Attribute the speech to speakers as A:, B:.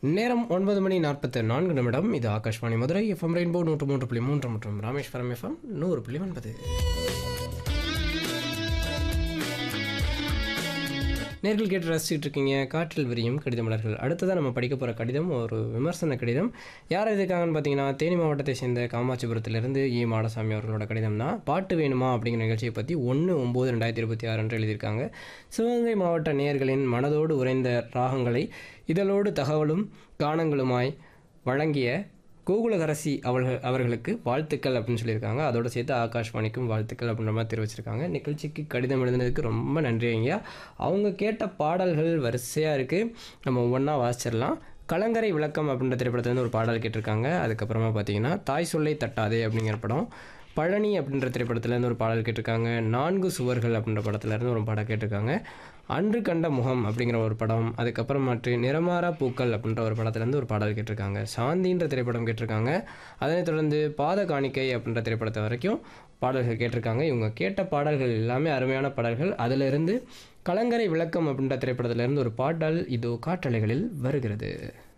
A: நேரம் ஒன்பது மணி நாற்பத்து நான்கு நிமிடம் இது ஆகாஷ்வாணி மதுரை எஃப்எம் ரெயின்போ நூற்று மூன்று புள்ளி மூன்று மற்றும் ராமேஸ்வரம் எஃப்எம் நூறு புள்ளி ஒன்பது நேர்கள் கேட்டு ரசிச்சுட்டு இருக்கீங்க காற்றில் விரியும் கடித மலர்கள் அடுத்ததாக நம்ம படிக்க போகிற கடிதம் ஒரு விமர்சன கடிதம் யார் எழுதியிருக்காங்கன்னு பார்த்தீங்கன்னா தேனி மாவட்டத்தை சேர்ந்த காமாட்சிபுரத்திலிருந்து இ மாடசாமி அவர்களோட கடிதம் தான் பாட்டு வேணுமா அப்படிங்கிற நிகழ்ச்சியை பற்றி ஒன்று ஒம்பது ரெண்டாயிரத்தி இருபத்தி ஆறு அன்று எழுதியிருக்காங்க சிவகங்கை மாவட்ட நேயர்களின் மனதோடு உறைந்த ராகங்களை இதழோடு தகவலும் கானங்களுமாய் வழங்கிய கோகுலகரசி அவர்கள் அவர்களுக்கு வாழ்த்துக்கள் அப்படின்னு சொல்லியிருக்காங்க அதோட சேர்த்து ஆகாஷ்வாணிக்கும் வாழ்த்துக்கள் அப்படின்ற மாதிரி தெரிவிச்சிருக்காங்க நிகழ்ச்சிக்கு கடிதம் எழுதினதுக்கு ரொம்ப நன்றி ஐயா அவங்க கேட்ட பாடல்கள் வரிசையாக இருக்குது நம்ம ஒவ்வொன்றா வாசிச்சிடலாம் கலங்கரை விளக்கம் அப்படின்ற திரைப்படத்துலேருந்து ஒரு பாடல் கேட்டிருக்காங்க அதுக்கப்புறமா பார்த்தீங்கன்னா தாய் சொல்லை தட்டாதே அப்படிங்கிற படம் பழனி அப்படின்ற திரைப்படத்துலேருந்து ஒரு பாடல் கேட்டிருக்காங்க நான்கு சுவர்கள் அப்படின்ற படத்துலேருந்து ஒரு பாடல் கேட்டிருக்காங்க அன்று கண்ட முகம் அப்படிங்கிற ஒரு படம் அதுக்கப்புறம் மற்ற நிறமாறா பூக்கள் அப்படின்ற ஒரு படத்துலேருந்து ஒரு பாடல் கேட்டிருக்காங்க சாந்தின்ற திரைப்படம் கேட்டிருக்காங்க அதனைத் தொடர்ந்து பாத காணிக்கை அப்படின்ற திரைப்படத்தை வரைக்கும் பாடல்கள் கேட்டிருக்காங்க இவங்க கேட்ட பாடல்கள் எல்லாமே அருமையான பாடல்கள் அதிலிருந்து கலங்கரை விளக்கம் அப்படின்ற திரைப்படத்திலிருந்து ஒரு பாடல் இதோ காற்றலைகளில் வருகிறது